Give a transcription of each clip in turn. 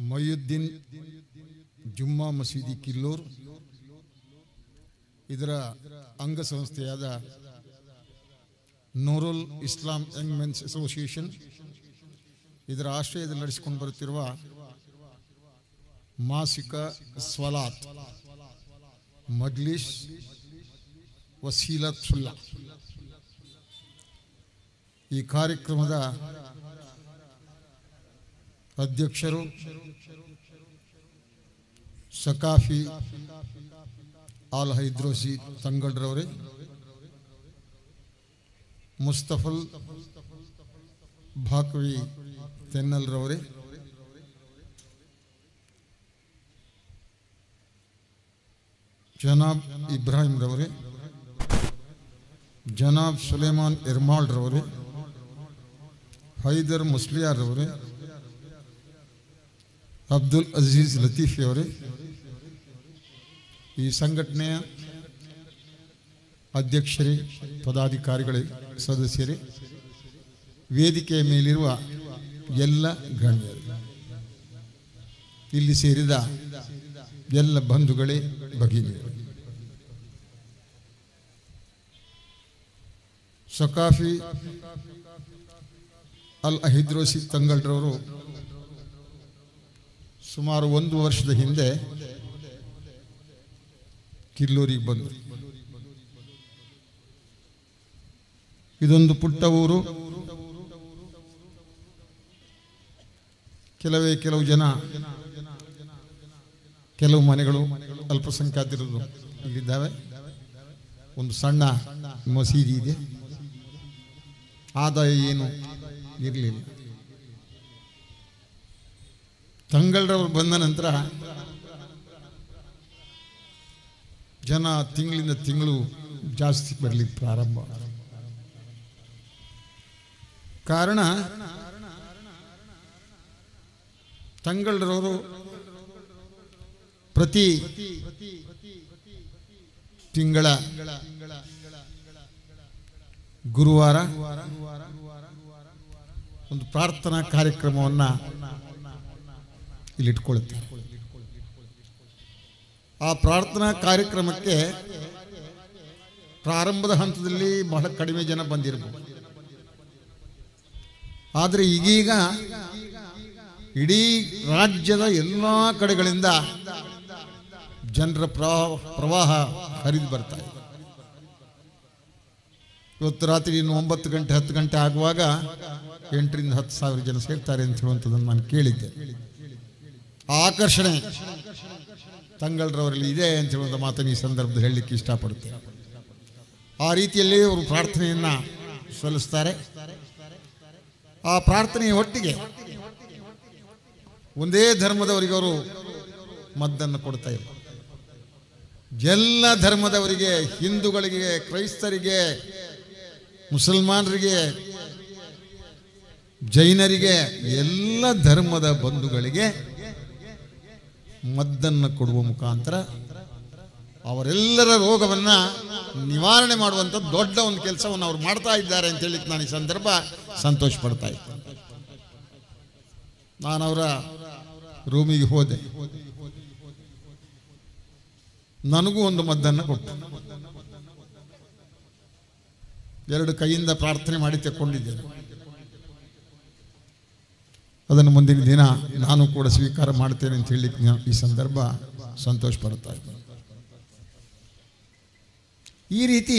ಮೊಯ್ಯುದ್ದೀನ್ ಜುಮ್ಮಾ ಮಸೀದಿ ಕಿಲ್ಲೂರ್ ಇದರ ಅಂಗಸಂಸ್ಥೆಯಾದ Noorul Islam young men's association ಇದರ ಆಶ್ರಯದಲ್ಲಿ ನಡೆಸಿಕೊಂಡು ಬರುತ್ತಿರುವ ಮಾಸಿಕ ಸ್ವಲಾತ್ ಮಜ್ಲಿಸ್ ವಸೀಲತ್ ಸುಲ್ಲಾ ಈ ಕಾರ್ಯಕ್ರಮದ ಅಧ್ಯಕ್ಷರು ಸಕಾಫಿ ಆಲ್ ಹೈದ್ರೋಸಿ ತಂಗಳ್ರವರೇ ಮುಸ್ತಫಲ್ ಭಾಕ್ವಿ ತೆನ್ನಲ್ರವರೇ ಜನಾಬ್ ಇಬ್ರಾಹಿಂ ರವರೇ ಜನಾಬ್ ಸುಲೇಮಾನ್ ಇರ್ಮಾಳ್ ರವರೇ ಹೈದರ್ ಮುಸ್ಲಿಯಾರ್ ರವರೇ ಅಬ್ದುಲ್ ಅಜೀಜ್ ಲತೀಫಿ ಅವರೇ ಈ ಸಂಘಟನೆಯ ಅಧ್ಯಕ್ಷರೇ ಪದಾಧಿಕಾರಿಗಳೇ ಸದಸ್ಯರೇ ವೇದಿಕೆಯ ಮೇಲಿರುವ ಎಲ್ಲ ಗಣ್ಯರು ಇಲ್ಲಿ ಸೇರಿದ ಎಲ್ಲ ಬಂಧುಗಳೇ ಭಗಿನಿಯರು ಸಕಾಫಿ ಅಲ್ ಅಹಿದ್ರೋಸಿ ತಂಗಳ್ರವರು ಸುಮಾರು ಒಂದು ವರ್ಷದ ಹಿಂದೆ ಕಿಲ್ಲೂರಿಗೆ ಬಂದರು ಇದೊಂದು ಪುಟ್ಟ ಊರು ಕೆಲವೇ ಕೆಲವು ಜನ ಕೆಲವು ಮನೆಗಳು ಅಲ್ಪಸಂಖ್ಯಾತರದು ಇಲ್ಲಿದ್ದಾವೆ ಒಂದು ಸಣ್ಣ ಮಸೀದಿ ಇದೆ ಆದಾಯ ಏನು ಇರಲಿಲ್ಲ ತಂಗಳರವರು ಬಂದ ನಂತರ ಜನ ತಿಂಗಳಿಂದ ತಿಂಗಳು ಜಾಸ್ತಿ ಬರಲಿಕ್ಕೆ ಪ್ರಾರಂಭ ಕಾರಣ ತಂಗಳರವರು ಪ್ರತಿ ತಿಂಗಳ ಗುರುವಾರ ಒಂದು ಪ್ರಾರ್ಥನಾ ಕಾರ್ಯಕ್ರಮವನ್ನ ಇಲ್ಲಿ ಇಟ್ಕೊಳ್ತಾರೆ ಆ ಪ್ರಾರ್ಥನಾ ಕಾರ್ಯಕ್ರಮಕ್ಕೆ ಪ್ರಾರಂಭದ ಹಂತದಲ್ಲಿ ಬಹಳ ಕಡಿಮೆ ಜನ ಬಂದಿರಬಹುದು ಆದರೆ ಈಗೀಗ ಇಡೀ ರಾಜ್ಯದ ಎಲ್ಲ ಕಡೆಗಳಿಂದ ಜನರ ಪ್ರವಾಹ ಪ್ರವಾಹ ಹರಿದು ಬರ್ತಾ ಇದೆ ಇವತ್ತು ರಾತ್ರಿ ಇನ್ನು ಒಂಬತ್ತು ಗಂಟೆ ಹತ್ತು ಗಂಟೆ ಆಗುವಾಗ ಎಂಟರಿಂದ ಹತ್ತು ಸಾವಿರ ಜನ ಸೇರ್ತಾರೆ ಅಂತ ಹೇಳುವಂಥದ್ದನ್ನು ನಾನು ಕೇಳಿದ್ದೆ ಆ ಆಕರ್ಷಣೆ ತಂಗಳರವರಲ್ಲಿ ಇದೆ ಅಂತ ಹೇಳುವಂಥ ಮಾತನ್ನು ಈ ಸಂದರ್ಭದಲ್ಲಿ ಹೇಳಲಿಕ್ಕೆ ಇಷ್ಟಪಡುತ್ತೇನೆ ಆ ರೀತಿಯಲ್ಲಿ ಅವರು ಪ್ರಾರ್ಥನೆಯನ್ನ ಸಲ್ಲಿಸ್ತಾರೆ ಆ ಪ್ರಾರ್ಥನೆಯ ಒಟ್ಟಿಗೆ ಒಂದೇ ಧರ್ಮದವರಿಗೆ ಅವರು ಮದ್ದನ್ನು ಕೊಡ್ತಾ ಇಲ್ಲ ಎಲ್ಲ ಧರ್ಮದವರಿಗೆ ಹಿಂದೂಗಳಿಗೆ ಕ್ರೈಸ್ತರಿಗೆ ಮುಸಲ್ಮಾನರಿಗೆ ಜೈನರಿಗೆ ಎಲ್ಲ ಧರ್ಮದ ಬಂಧುಗಳಿಗೆ ಮದ್ದನ್ನು ಕೊಡುವ ಮುಖಾಂತರ ಅವರೆಲ್ಲರ ರೋಗವನ್ನ ನಿವಾರಣೆ ಮಾಡುವಂಥ ದೊಡ್ಡ ಒಂದು ಕೆಲಸವನ್ನು ಅವರು ಮಾಡ್ತಾ ಇದ್ದಾರೆ ಅಂತ ಹೇಳಿಕ್ಕೆ ನಾನು ಈ ಸಂದರ್ಭ ಸಂತೋಷ ಪಡ್ತಾ ಇದ್ದೆ ನಾನು ಅವರ ರೂಮಿಗೆ ಹೋದೆ ನನಗೂ ಒಂದು ಮದ್ದನ್ನು ಕೊಟ್ಟು ಎರಡು ಕೈಯಿಂದ ಪ್ರಾರ್ಥನೆ ಮಾಡಿ ತೆಕ್ಕೊಂಡಿದ್ದೇನೆ ಅದನ್ನು ಮುಂದಿನ ದಿನ ನಾನು ಕೂಡ ಸ್ವೀಕಾರ ಮಾಡ್ತೇನೆ ಅಂತ ಹೇಳಲಿಕ್ಕೆ ನಾನು ಈ ಸಂದರ್ಭ ಸಂತೋಷ ಪಡ್ತಾ ಇದ್ದೇನೆ ಈ ರೀತಿ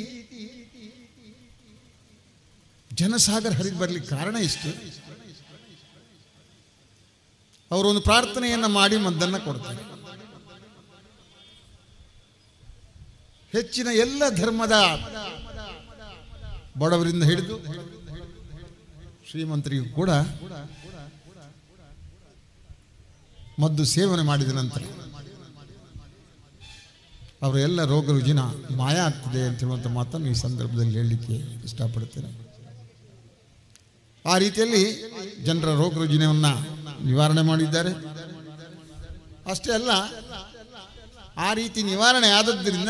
ಜನಸಾಗರ ಹರಿದು ಬರ್ಲಿಕ್ಕೆ ಕಾರಣ ಇಷ್ಟು ಅವರೊಂದು ಪ್ರಾರ್ಥನೆಯನ್ನ ಮಾಡಿ ಮದ್ದನ್ನು ಕೊಡ್ತಾರೆ ಹೆಚ್ಚಿನ ಎಲ್ಲ ಧರ್ಮದ ಬಡವರಿಂದ ಹಿಡಿದು ಶ್ರೀಮಂತರಿಗೂ ಕೂಡ ಮದ್ದು ಸೇವನೆ ಮಾಡಿದ ನಂತರ ಅವರ ಎಲ್ಲ ರೋಗ ರುಜಿನ ಮಾಯ ಆಗ್ತದೆ ಅಂತ ಹೇಳುವಂಥ ಮಾತನ್ನು ಈ ಸಂದರ್ಭದಲ್ಲಿ ಹೇಳಲಿಕ್ಕೆ ಇಷ್ಟಪಡ್ತೇನೆ ಆ ರೀತಿಯಲ್ಲಿ ಜನರ ರೋಗ ರುಜಿನವನ್ನು ನಿವಾರಣೆ ಮಾಡಿದ್ದಾರೆ ಅಷ್ಟೇ ಅಲ್ಲ ಆ ರೀತಿ ನಿವಾರಣೆ ಆದದ್ದರಿಂದ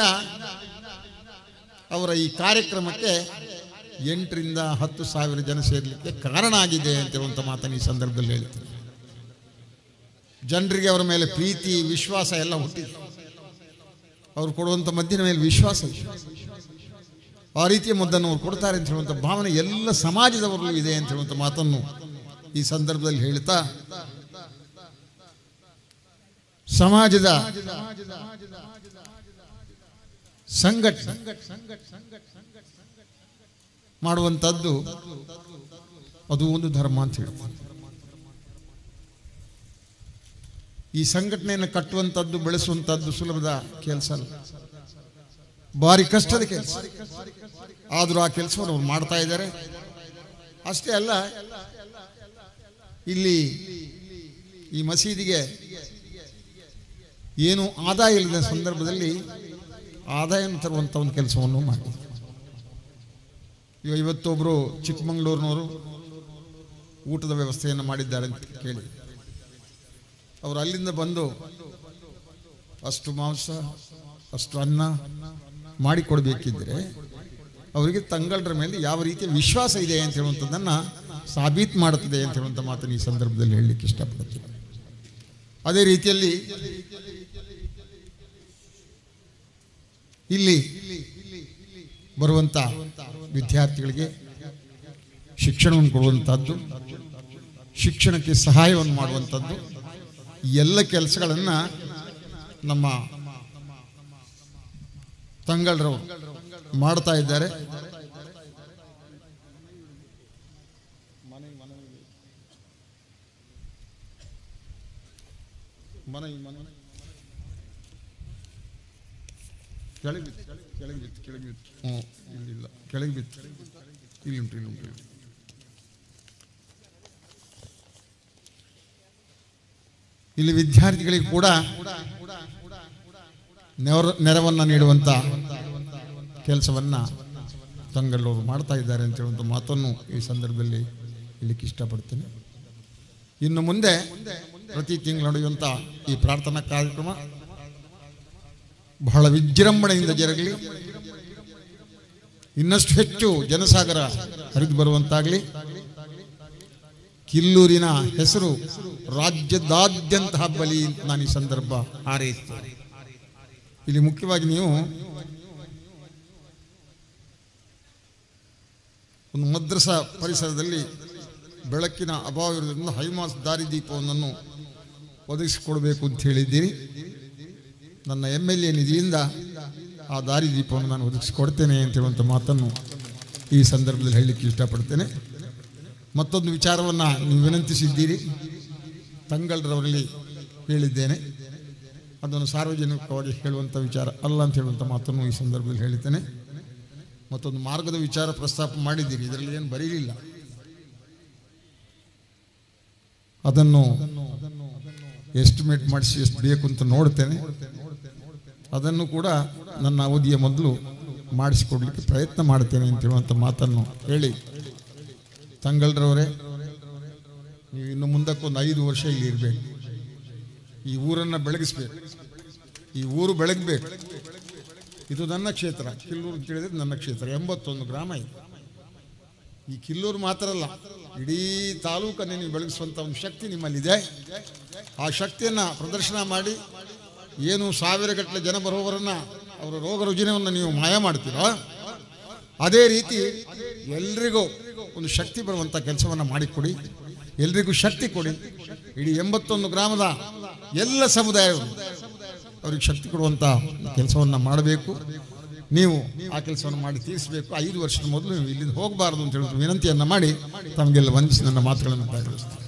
ಅವರ ಈ ಕಾರ್ಯಕ್ರಮಕ್ಕೆ ಎಂಟರಿಂದ ಹತ್ತು ಸಾವಿರ ಜನ ಸೇರಲಿಕ್ಕೆ ಕಾರಣ ಆಗಿದೆ ಅಂತ ಹೇಳುವಂಥ ಮಾತನ್ನು ಈ ಸಂದರ್ಭದಲ್ಲಿ ಹೇಳ್ತೀನಿ ಜನರಿಗೆ ಅವರ ಮೇಲೆ ಪ್ರೀತಿ ವಿಶ್ವಾಸ ಎಲ್ಲ ಹುಟ್ಟಿದೆ ಅವರು ಕೊಡುವಂಥ ಮದ್ದಿನ ಮೇಲೆ ವಿಶ್ವಾಸ ಇದೆ ಆ ರೀತಿಯ ಮದ್ದನ್ನು ಅವರು ಕೊಡ್ತಾರೆ ಅಂತ ಹೇಳುವಂಥ ಭಾವನೆ ಎಲ್ಲ ಸಮಾಜದವರಲ್ಲೂ ಇದೆ ಅಂತ ಹೇಳುವಂಥ ಮಾತನ್ನು ಈ ಸಂದರ್ಭದಲ್ಲಿ ಹೇಳ್ತಾ ಸಮಾಜದ ಸಂಘಟನೆ ಮಾಡುವಂಥದ್ದು ಅದು ಒಂದು ಧರ್ಮ ಅಂತ ಹೇಳ್ತಾರೆ ಈ ಸಂಘಟನೆಯನ್ನು ಕಟ್ಟುವಂಥದ್ದು ಬೆಳೆಸುವಂಥದ್ದು ಸುಲಭದ ಕೆಲಸ ಅಲ್ಲ ಭಾರಿ ಕಷ್ಟದ ಕೆಲಸ ಆದರೂ ಆ ಕೆಲಸವನ್ನು ಅವ್ರು ಮಾಡ್ತಾ ಇದ್ದಾರೆ ಅಷ್ಟೇ ಅಲ್ಲ ಇಲ್ಲಿ ಈ ಮಸೀದಿಗೆ ಏನು ಆದಾಯ ಇಲ್ಲದ ಸಂದರ್ಭದಲ್ಲಿ ಆದಾಯವನ್ನು ತರುವಂಥ ಒಂದು ಕೆಲಸವನ್ನು ಮಾಡಿ ಈಗ ಇವತ್ತೊಬ್ಬರು ಚಿಕ್ಕಮಗಳೂರಿನವರು ಊಟದ ವ್ಯವಸ್ಥೆಯನ್ನು ಮಾಡಿದ್ದಾರೆ ಅಂತ ಕೇಳಿ ಅವರು ಅಲ್ಲಿಂದ ಬಂದು ಅಷ್ಟು ಮಾಂಸ ಅಷ್ಟು ಅನ್ನ ಮಾಡಿಕೊಡ್ಬೇಕಿದ್ರೆ ಅವರಿಗೆ ತಂಗಳರ ಮೇಲೆ ಯಾವ ರೀತಿಯ ವಿಶ್ವಾಸ ಇದೆ ಅಂತ ಹೇಳುವಂಥದ್ದನ್ನು ಸಾಬೀತು ಮಾಡುತ್ತದೆ ಅಂತ ಹೇಳುವಂಥ ಮಾತನ್ನು ಈ ಸಂದರ್ಭದಲ್ಲಿ ಹೇಳಲಿಕ್ಕೆ ಇಷ್ಟಪಡ್ತೀನಿ ಅದೇ ರೀತಿಯಲ್ಲಿ ಇಲ್ಲಿ ಬರುವಂಥ ವಿದ್ಯಾರ್ಥಿಗಳಿಗೆ ಶಿಕ್ಷಣವನ್ನು ಕೊಡುವಂಥದ್ದು ಶಿಕ್ಷಣಕ್ಕೆ ಸಹಾಯವನ್ನು ಮಾಡುವಂಥದ್ದು ಈ ಎಲ್ಲ ಕೆಲಸಗಳನ್ನು ನಮ್ಮ ತಂಗಳರವರು ಮಾಡ್ತಾ ಇದ್ದಾರೆ ಮನವಿ ಮನವಿ ಕೆಳಗೆ ಬಿತ್ತು ಕೆಳಗೆ ಬಿತ್ತು ಕೆಳಗೆ ಬಿತ್ತು ಹ್ಞೂ ಇಲ್ಲಿಲ್ಲ ಕೆಳಗೆ ಬಿತ್ತು ಇಲ್ಲಿ ಉಂಟು ಇಲ್ಲಿ ಉಂಟು ಇಲ್ಲಿ. ಇಲ್ಲಿ ವಿದ್ಯಾರ್ಥಿಗಳಿಗೆ ಕೂಡ ನೆರ ನೆರವನ್ನು ನೀಡುವಂಥ ಕೆಲಸವನ್ನು ತಂಗಳವರು ಮಾಡ್ತಾ ಇದ್ದಾರೆ ಅಂತ ಹೇಳುವಂಥ ಮಾತನ್ನು ಈ ಸಂದರ್ಭದಲ್ಲಿ ಹೇಳಲಿಕ್ಕೆ ಇಷ್ಟಪಡ್ತೇನೆ ಇನ್ನು ಮುಂದೆ ಪ್ರತಿ ತಿಂಗಳು ನಡೆಯುವಂಥ ಈ ಪ್ರಾರ್ಥನಾ ಕಾರ್ಯಕ್ರಮ ಬಹಳ ವಿಜೃಂಭಣೆಯಿಂದ ಜರಗಲಿ ಇನ್ನಷ್ಟು ಹೆಚ್ಚು ಜನಸಾಗರ ಹರಿದು ಬರುವಂತಾಗಲಿ ಕಿಲ್ಲೂರಿನ ಹೆಸರು ರಾಜ್ಯದಾದ್ಯಂತ ಹಬ್ಬಲಿ ಅಂತ ನಾನು ಈ ಸಂದರ್ಭ ಹಾರೈಸ್ತೇನೆ ಇಲ್ಲಿ ಮುಖ್ಯವಾಗಿ ನೀವು ಒಂದು ಮದ್ರಸ ಪರಿಸರದಲ್ಲಿ ಬೆಳಕಿನ ಅಭಾವ ಇರೋದ್ರಿಂದ ಹೈಮಾಸ್ ದಾರಿದೀಪವನ್ನು ಒದಗಿಸಿಕೊಡ್ಬೇಕು ಅಂತ ಹೇಳಿದ್ದೀರಿ ನನ್ನ ಎಮ್ ಎಲ್ ಎ ನಿಧಿಯಿಂದ ಆ ದಾರಿದೀಪವನ್ನು ನಾನು ಒದಗಿಸಿಕೊಡ್ತೇನೆ ಅಂತ ಹೇಳುವಂಥ ಮಾತನ್ನು ಈ ಸಂದರ್ಭದಲ್ಲಿ ಹೇಳಲಿಕ್ಕೆ ಇಷ್ಟಪಡ್ತೇನೆ ಮತ್ತೊಂದು ವಿಚಾರವನ್ನು ನೀವು ವಿನಂತಿಸಿದ್ದೀರಿ ತಂಗಳರವರಲ್ಲಿ ಹೇಳಿದ್ದೇನೆ ಅದನ್ನು ಸಾರ್ವಜನಿಕವಾಗಿ ಹೇಳುವಂಥ ವಿಚಾರ ಅಲ್ಲ ಅಂತ ಹೇಳುವಂಥ ಮಾತನ್ನು ಈ ಸಂದರ್ಭದಲ್ಲಿ ಹೇಳ್ತೇನೆ ಮತ್ತೊಂದು ಮಾರ್ಗದ ವಿಚಾರ ಪ್ರಸ್ತಾಪ ಮಾಡಿದ್ದೀರಿ ಇದರಲ್ಲಿ ಏನು ಬರೀಲಿಲ್ಲ ಅದನ್ನು ಎಸ್ಟಿಮೇಟ್ ಮಾಡಿಸಿ ಎಷ್ಟು ಬೇಕು ಅಂತ ನೋಡ್ತೇನೆ ಅದನ್ನು ಕೂಡ ನನ್ನ ಅವಧಿಯ ಮೊದಲು ಮಾಡಿಸಿಕೊಡ್ಲಿಕ್ಕೆ ಪ್ರಯತ್ನ ಮಾಡ್ತೇನೆ ಅಂತ ಹೇಳುವಂಥ ಮಾತನ್ನು ಹೇಳಿ ತಂಗಳರವರೇ ನೀವು ಇನ್ನು ಮುಂದಕ್ಕೊಂದು ಐದು ವರ್ಷ ಇಲ್ಲಿ ಇರಬೇಕು ಈ ಊರನ್ನು ಬೆಳಗಿಸ್ಬೇಕು ಈ ಊರು ಬೆಳಗಬೇಕು ಇದು ನನ್ನ ಕ್ಷೇತ್ರ ಕಿಲ್ಲೂರು ಅಂತ ಹೇಳಿದ್ರೆ ನನ್ನ ಕ್ಷೇತ್ರ ಎಂಬತ್ತೊಂದು ಗ್ರಾಮ ಇದೆ ಈ ಕಿಲ್ಲೂರು ಮಾತ್ರ ಅಲ್ಲ ಇಡೀ ತಾಲೂಕನ್ನೇ ನೀವು ಬೆಳಗಿಸುವಂಥ ಒಂದು ಶಕ್ತಿ ನಿಮ್ಮಲ್ಲಿದೆ ಆ ಶಕ್ತಿಯನ್ನು ಪ್ರದರ್ಶನ ಮಾಡಿ ಏನು ಸಾವಿರ ಗಟ್ಟಲೆ ಜನ ಬರುವವರನ್ನ ಅವರ ರೋಗ ರುಜಿನವನ್ನು ನೀವು ಮಾಯ ಮಾಡ್ತೀರೋ ಅದೇ ರೀತಿ ಎಲ್ರಿಗೂ ಒಂದು ಶಕ್ತಿ ಬರುವಂಥ ಕೆಲಸವನ್ನು ಮಾಡಿಕೊಡಿ ಎಲ್ರಿಗೂ ಶಕ್ತಿ ಕೊಡಿ ಇಡೀ ಎಂಬತ್ತೊಂದು ಗ್ರಾಮದ ಎಲ್ಲ ಸಮುದಾಯವರು ಅವ್ರಿಗೆ ಶಕ್ತಿ ಕೊಡುವಂಥ ಕೆಲಸವನ್ನು ಮಾಡಬೇಕು ನೀವು ಆ ಕೆಲಸವನ್ನು ಮಾಡಿ ತೀರಿಸಬೇಕು ಐದು ವರ್ಷದ ಮೊದಲು ನೀವು ಇಲ್ಲಿಂದ ಹೋಗಬಾರದು ಅಂತ ಹೇಳಿದ್ರು ವಿನಂತಿಯನ್ನು ಮಾಡಿ ತಮಗೆಲ್ಲ ವಂದಿಸಿ ನನ್ನ ಮಾತುಗಳನ್ನು ಪ್ರಾರಂಭಿಸ್ತೀನಿ